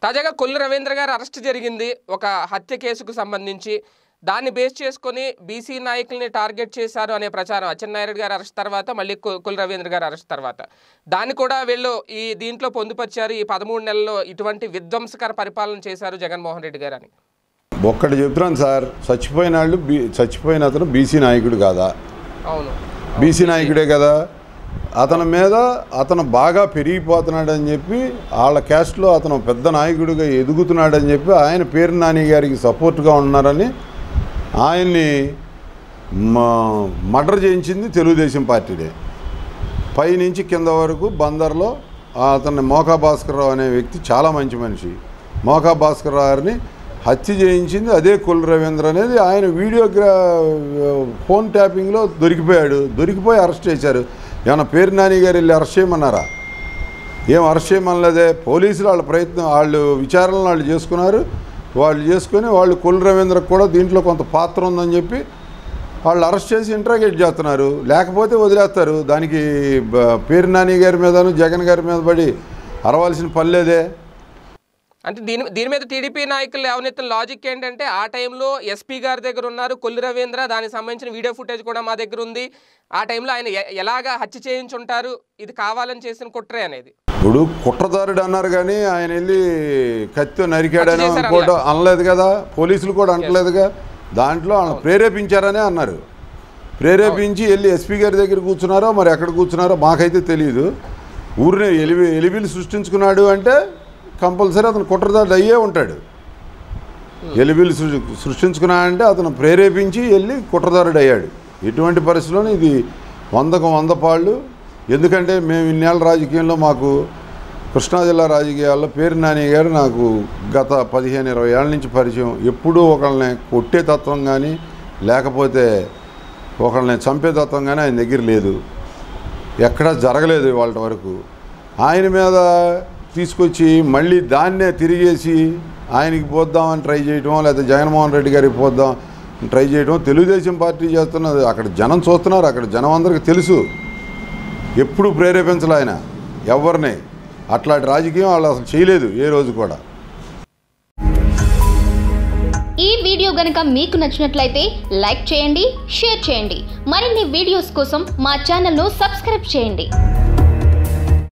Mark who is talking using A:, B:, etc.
A: తాజాగా కొల్లు రవీంద్ర గారు అరెస్ట్ జరిగింది ఒక హత్య కేసుకు సంబంధించి దాన్ని బేస్ చేసుకొని బీసీ నాయకుల్ని టార్గెట్ చేశారు అనే ప్రచారం అచ్చెన్నాయుడు గారు అరెస్ట్ తర్వాత మళ్ళీ కొ- కొల్లు రవీంద్ర గారు అరెస్ట్ తర్వాత దాన్ని కూడా వీళ్ళు ఈ దీంట్లో పొందుపరిచారు ఈ పదమూడు నెలల్లో ఇటువంటి విధ్వంసకర పరిపాలన చేశారు జగన్మోహన్ రెడ్డి గారు అని
B: ఒక్కటి చెప్తున్నాను సార్ చచ్చిపోయిన వాళ్ళు బీ చచ్చిపోయిన అతను బీసీ నాయకుడు కాదా
A: అవును
B: బీసీ నాయకుడే కదా అతని మీద అతను బాగా పెరిగిపోతున్నాడని చెప్పి వాళ్ళ క్యాస్ట్లో అతను పెద్ద నాయకుడిగా ఎదుగుతున్నాడని చెప్పి ఆయన పేరు నాని గారికి సపోర్ట్గా ఉన్నారని ఆయన్ని మ- మర్డర్ చేయించింది తెలుగుదేశం పార్టీనే పైనుంచి కింద వరకు బందర్లో అతన్ని మోకా భాస్కర్రావు అనే వ్యక్తి చాలా మంచి మనిషి మోకా భాస్కర్రావు గారిని హత్య చేయించింది అదే కుల రవీంద్ర అనేది ఆయన వీడియోగ్రా ఫోన్ ట్యాపింగ్లో దొరికిపోయాడు దొరికిపోయి అరెస్ట్ చేశారు ఏమన్నా పేరు నాని గారు వెళ్ళి అరెస్ట్ చేయమన్నారా ఏం అరెస్ట్ చేయమనలేదే పోలీసులు వాళ్ళ ప్రయత్నం వాళ్ళు విచారణలు వాళ్ళు చేసుకున్నారు వాళ్ళు చేసుకొని వాళ్ళు కుల రవీంద్రకు కూడా దీంట్లో కొంత పాత్ర ఉందని చెప్పి వాళ్ళు అరెస్ట్ చేసి ఇంట్రాగేట్ చేస్తున్నారు లేకపోతే వదిలేస్తారు దానికి బ- పేరు నాని గారి మీదను జగన్ గారి మీద పడి అరవాల్సిన పని లేదే
A: అంటే దీని దీని మీద టీడీపీ నాయకులు లేవనెత్తిన లాజిక్ ఏంటంటే ఆ టైంలో ఎస్పీ గారి దగ్గర ఉన్నారు కొల్లు రవీంద్ర దానికి సంబంధించిన వీడియో ఫుటేజ్ కూడా మా దగ్గర ఉంది ఆ టైంలో ఆయన ఎ- ఎలాగా హత్య చేయించుంటారు ఇది కావాలని చేసిన కుట్రే అనేది
B: ఇప్పుడు కుట్రదారుడు అన్నారు కానీ ఆయన వెళ్ళి కత్తి నరికాడని
A: హత్య చేశారు
B: ఇంకోటి అనలేదు కదా పోలీసులు కూడా అనట్లేదుగా దాంట్లో వాళ్ళని ప్రేరేపించారనే అన్నారు ప్రేరేపించి వెళ్ళి ఎస్పీ గారి దగ్గర కూర్చున్నారో మరి ఎక్కడ కూర్చున్నారో మాకైతే తెలియదు ఊరిని ఎలివి ఎలిబిలు సృష్టించుకున్నాడు అంటే కంపల్సరీ అతను కుట్రదారుడు అయ్యే ఉంటాడు ఎలిబిలు సృ- సృష్టించుకున్నాడంటే అతను ప్రేరేపించి వెళ్ళి కుట్రదారుడు అయ్యాడు ఎటువంటి పరిస్థితుల్లోనూ ఇది వందకు వంద పాళ్ళు ఎందుకంటే మేము ఇన్నేళ్ళ రాజకీయంలో మాకు కృష్ణా జిల్లా రాజకీయాల్లో పేరు నాని గారు నాకు గత పదిహేను ఇరవై ఏళ్ళ నుంచి పరిచయం ఎప్పుడూ ఒకళ్ళని కొట్టే తత్వం కానీ లేకపోతే ఒకళ్ళని చంపే తత్వం కానీ ఆయన దగ్గర లేదు ఎక్కడా జరగలేదు వాళ్ళ వరకు ఆయన మీద తీసుకొచ్చి మళ్ళీ దాన్నే తిరిగేసి ఆయనకి పోద్దామని ట్రై చేయటం లేకపోతే జగన్మోహన్ రెడ్డి గారికి పోద్దాం ట్రై చేయటం తెలుగుదేశం పార్టీ చేస్తున్నది అక్కడ జనం చూస్తున్నారు అక్కడ జనం అందరికీ తెలుసు ఎప్పుడు ప్రేరేపించలే ఆయన ఎవరిని అట్లాంటి రాజకీయం వాళ్ళు అసలు చేయలేదు ఏ రోజు కూడా
C: ఈ వీడియో గనుక మీకు నచ్చినట్లయితే లైక్ చేయండి షేర్ చేయండి మరిన్ని వీడియోస్ కోసం మా ఛానల్ను సబ్స్క్రైబ్ చేయండి